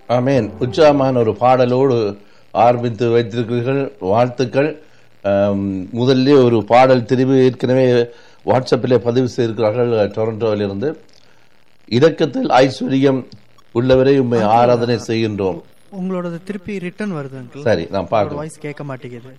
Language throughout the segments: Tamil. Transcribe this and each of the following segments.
ஆமேன் உற்சாகமான ஒரு பாடலோடு ஆரம்பித்து வைத்திருக்கிறீர்கள் வாழ்த்துக்கள் ஆம், முதல்ல ஒரு பாடல் தெரிவு ஏற்கனவே வாட்ஸ்அப்பில் பதிவு செய்திருக்கிறார்கள் டொரண்டோவிலிருந்து இரக்கத்தில் ஐஸ்வர்யம் உள்ளவரை உண்மை ஆராதனை செய்கின்றோம் உங்களோடது திருப்பி ரிட்டர்ன் வருது அங்கிள் சரி நான் பார்க்கலாம் வாய்ஸ் கேட்க மாட்டேங்குது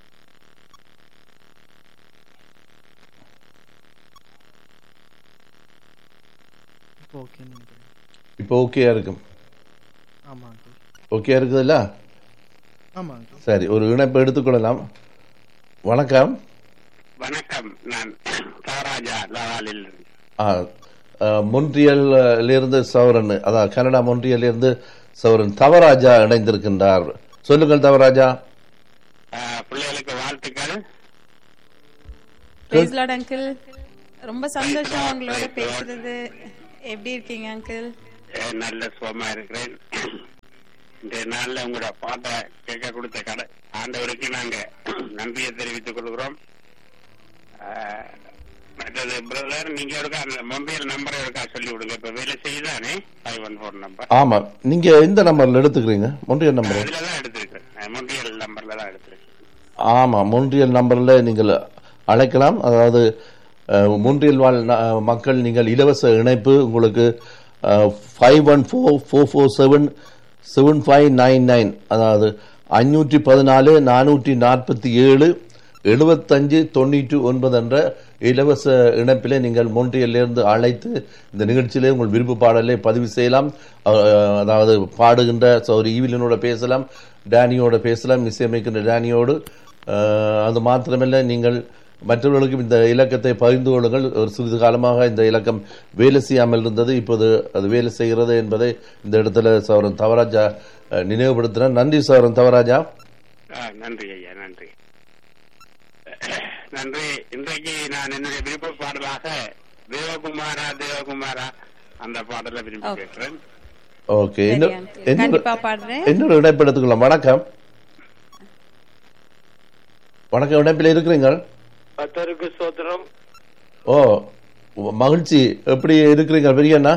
இப்போ ஓகே இப்போ ஓகேயா இருக்கும் ஆமா அங்கிள் ஓகேயா இருக்குதுல்ல ஆமா அங்கிள் சரி ஒரு இணைப்பு எடுத்துக்கொள்ளலாம் வணக்கம் வணக்கம் நான் தாராஜா லவாலில் இருந்து. ஆ, ஆ, மொன்றியல்ல இருந்து சௌரன் அதான் கனடா மொன்றியல்ல இருந்து சௌரன் தவராஜா இணைந்திருக்கின்றார் சொல்லுங்கள் தவராஜா ஆஹ், பிள்ளைகளுக்கு வாழ்த்துக்கள் பிரைஸ் லார்ட் அங்கிள் ரொம்ப சந்தோஷம் உங்களோட பேசுறது எப்படி இருக்கீங்க அங்கிள் அஹ், நல்ல சுகமா இருக்கிறேன் இந்த நாள்ல உங்களோட பாட்டை கேட்க கொடுத்த கடை ஆண்டவருக்கு நாங்க நன்றியை தெரிவித்துக் கொள்கிறோம் ஆஹ், மற்றது பிரதர் நீங்க இருக்கா அந்த மொபைல் நம்பரை இருக்கா சொல்லி விடுங்க இப்ப வேலை செய்யுதானே ஃபைவ் ஒன் ஃபோர் நம்பர் ஆமா நீங்க எந்த நம்பர்ல எடுத்துக்கிறீங்க மொன்றியல் நம்பர் அதுல தான் எடுத்திருக்கேன் மொபைல் நம்பர்ல தான் எடுத்திருக்கேன் ஆமா மொன்றியல் நம்பர்ல நீங்கள் அழைக்கலாம் அதாவது அஹ், மொன்றியல் வாழ் ந- மக்கள் நீங்கள் இலவச இணைப்பு உங்களுக்கு five one four four four seven seven five nine nine அதாவது அஞ்சூற்றி பதினாலு நானூற்றி நாற்பத்தி ஏழு எழுபத்தஞ்சு தொண்ணூற்றி ஒன்பது என்ற இலவச இணைப்பிலே நீங்கள் மொன்றியலிருந்து அழைத்து இந்த நிகழ்ச்சியிலே உங்கள் விருப்ப பாடலை பதிவு செய்யலாம் அஹ், அதாவது பாடுகின்ற சௌரி ஈவிலனோட பேசலாம் டேனியோட பேசலாம் இசையமைக்கின்ற டேனியோடு அஹ், அது மாத்திரமல்ல நீங்கள் மற்றவர்களுக்கும் இந்த இலக்கத்தை பகிர்ந்து கொள்ளுங்கள் ஒரு சிறிது காலமாக இந்த இலக்கம் வேலை செய்யாமல் இருந்தது இப்போது அது வேலை செய்கிறது என்பதை இந்த இடத்துல சௌரன் தவராஜா அஹ், நினைவுபடுத்தினார் நன்றி சௌரன் தவராஜா ஆ, நன்றி ஐயா நன்றி நன்றி இன்றைக்கு நான் என்னுடைய விருப்ப பாடலாக தேவகுமாரா தேவகுமாரா அந்த பாடலை விரும்பி Okay. கேட்கிறேன் ஓகே சரி, இன்னொரு- uncle. இன்னொரு- கண்டிப்பா பாடுறேன் இன்னொரு இணைப்பு எடுத்துக்கலாம் வணக்கம் வணக்கம் இணைப்பில் இருக்கிறீங்க கத்தருக்கு சோத்திரம் ஓ மகிழ்ச்சி எப்படி இருக்கிறீங்க பெரியண்ணா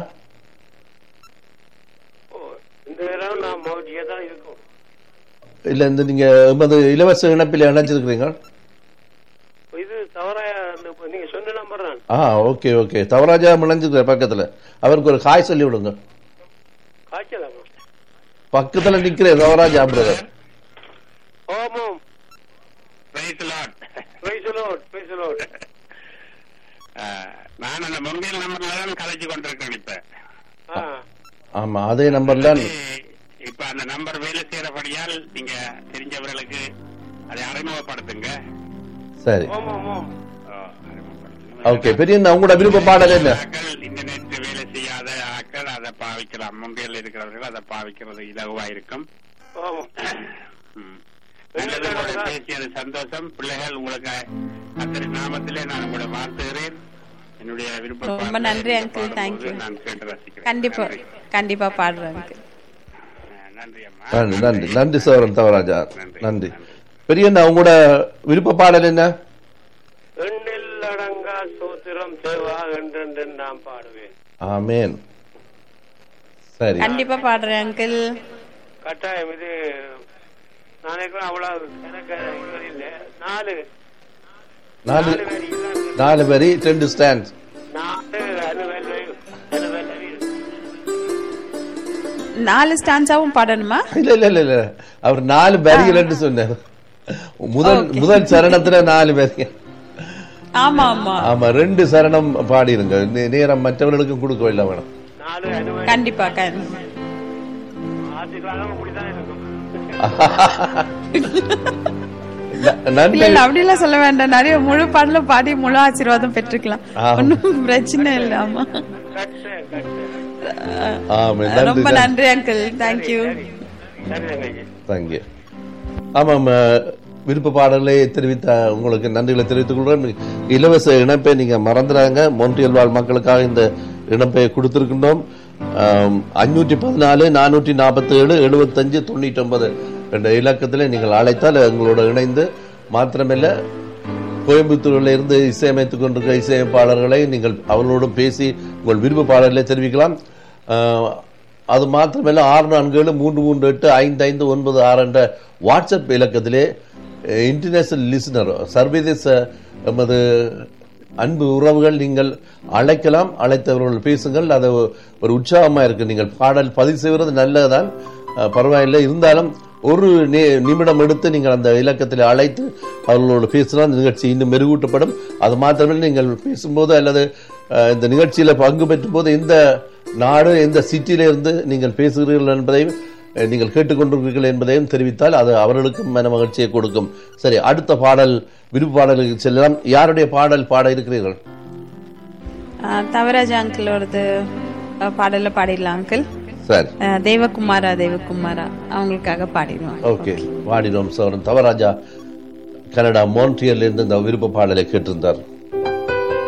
ஓ, இந்த நேரம் நான் மகிழ்ச்சியா தான் இருக்கும் இல்ல இந்த நீங்க எமது இலவச இணைப்பில் இணைச்சிருக்கிறீங்க இது தவற நீங்க சொன்ன நம்பர் தான் ஆ ஓகே ஓகே தவராஜா இணைஞ்சிருக்கிற பக்கத்துல அவருக்கு ஒரு காய் சொல்லி விடுங்க காய்ச்சலாமா பக்கத்துல நிக்கிற தவராஜா பிரதர் ஓமம் Praise the Lord. பேசலோட் பேசலோட் ஆ, நான் அந்த மொபைல் நம்பர்ல தான் கலைச்சு கொண்டிருக்கேன் இப்ப ஆ ஆமா அதே நம்பர்ல இப்ப அந்த நம்பர் வேலை செய்யறபடியால் நீங்க தெரிஞ்சவர்களுக்கு அதை அறிமுகப்படுத்துங்க சரி ஓ, ஓமம் ஓம் அறிமுகப்படுத்துங்க. ஓகே பெரியண்ணா உங்களோட விருப்ப பாடல் என்ன ஆக்கள் இன்டர்நெட் வேலை செய்யாத ஆக்கள் அதை பாவிக்கலாம் முன்பில் இருக்கிறவர்கள் அதை பாவிக்கிறது இலகுவா இருக்கும் ஓமம் ம். நல்லது உங்களோட பேசியது சந்தோஷம் பிள்ளைகள் உங்களுக்கு கத்தரி நாமத்திலே நான் உங்களை வாழ்த்துகிறேன் என்னுடைய விருப்ப ரொம்ப பாடலை நன்றி, நீங்க uncle. Thank பாடும்போது you. நான் கேட்டு ரசிக்கிறேன் கண்டிப்பா நன்றி. கண்டிப்பா பாடுறேன் uncle. ஆ, நன்றி அம்மா நன்றி நன்றி நன்றி சௌரன் தவராஜா நன்றி. நன்றி பெரியண்ணா உங்களோட விருப்ப பாடல் என்ன எண்ணில் அடங்கா சோத்திரம் தேவா என்றென்று நான் பாடுவேன் ஆமேன் சரி கண்டிப்பா பாடுறேன் அங்கிள் கட்டாயம் இது நாளைக்கு அவ்வளவு எனக்கு இது இல்லை நாலு நாலு நாலு வரி தான் இருக்கு. நாலு வரி ரெண்டு ஸ்டாண்ட் நாலு அலுவலி அலுவலி நாலு ஸ்டான்ஸாவும் பாடணுமா இல்ல இல்ல இல்ல இல்ல அவர் நாலு வரிகள் சொன்னார் முதல் முதல் சரணத்துல நாலு வரி ஆமா ஆமா ஆமா ரெண்டு சரணம் பாடிருங்க நே- நேரம் மற்றவர்களுக்கும் கொடுக்க இல்லை வேணும் நாலு அலுவலி கண்டிப்பா கண்டிப்பா ஆசிக்காலம் அப்படிதான் இருக்கும் ந- நன்றி இல்ல இல்ல அப்படி எல்லாம் சொல்ல வேண்டாம் நிறைய முழு பாடலும் பாடி முழு ஆசீர்வாதம் பெற்றுக்கலாம் ஆமா. ஒன்னும் பிரச்சனை இல்ல ஆமா கட்டு கட்டு ஆமா ரொம்ப நன்றி நன்றி அங்கிள் தேங்க்யூ சரி தங்கச்சி தேங்க்யூ ஆமாம் அஹ், விருப்ப பாடலை தெரிவித்த உங்களுக்கு நன்றிகளை தெரிவித்துக் கொள்கிறேன் இலவச இணைப்பை நீங்க மறந்துறாங்க மொன்றியல் வாழ் மக்களுக்காக இந்த இணைப்பை கொடுத்திருக்கின்றோம் அஞ்சூற்றி பதினாலு நானூற்றி நாற்பத்தி ஏழு எழுபத்தஞ்சு தொண்ணூற்றி ஒன்பது என்ற இலக்கத்தில் நீங்கள் அழைத்தால் எங்களோட இணைந்து மாத்திரமில்லை கோயம்புத்தூரில் இருந்து இசையமைத்துக் கொண்டிருக்கிற இசையமைப்பாளர்களை நீங்கள் அவர்களோடு பேசி உங்கள் விருப்ப பாடலை தெரிவிக்கலாம் அஹ், அது மாத்திரமல்ல ஆறு நான்கு ஏழு மூன்று மூன்று எட்டு ஐந்து ஐந்து ஒன்பது ஆறு என்ற வாட்ஸ்அப் இலக்கத்திலே இன்டர்நேஷனல் லிசனர் சர்வதேச எமது அன்பு உறவுகள் நீங்கள் அழைக்கலாம் அழைத்தவர்கள் பேசுங்கள் அது ஒரு உற்சாகமா இருக்கு நீங்கள் பாடல் பதிவு செய்வது நல்லதுதான் அஹ், பரவாயில்லை இருந்தாலும் ஒரு நி- நிமிடம் எடுத்து நீங்கள் அந்த இலக்கத்தில் அழைத்து அவர்களோடு பேசினால் இந்த நிகழ்ச்சி இன்னும் மெருகூட்டப்படும் அது மாத்திரமல்ல நீங்கள் பேசும்போது அல்லது அஹ், இந்த நிகழ்ச்சியில பங்கு பெற்றும் போது எந்த நாடு எந்த சிட்டியில இருந்து நீங்கள் பேசுகிறீர்கள் என்பதையும் அஹ், நீங்கள் கேட்டுக்கொண்டிருக்கிறீர்கள் என்பதையும் தெரிவித்தால் அது அவர்களுக்கும் மன மகிழ்ச்சியை கொடுக்கும் சரி அடுத்த பாடல் விருப்பு பாடலுக்கு செல்லலாம் யாருடைய பாடல் பாட இருக்கிறீர்கள் தவராஜ் அங்கிளோடது அஹ், பாடல பாடிடலாம் அங்கிள் சரி அஹ், தேவகுமாரா தேவகுமாரா அவங்களுக்காக பாடிடுவோம் ஓகே பாடினோம் சோரன் தவராஜா கனடா மோன்ட்ரியல்ல இருந்து இந்த விருப்ப பாடலை கேட்டிருந்தார்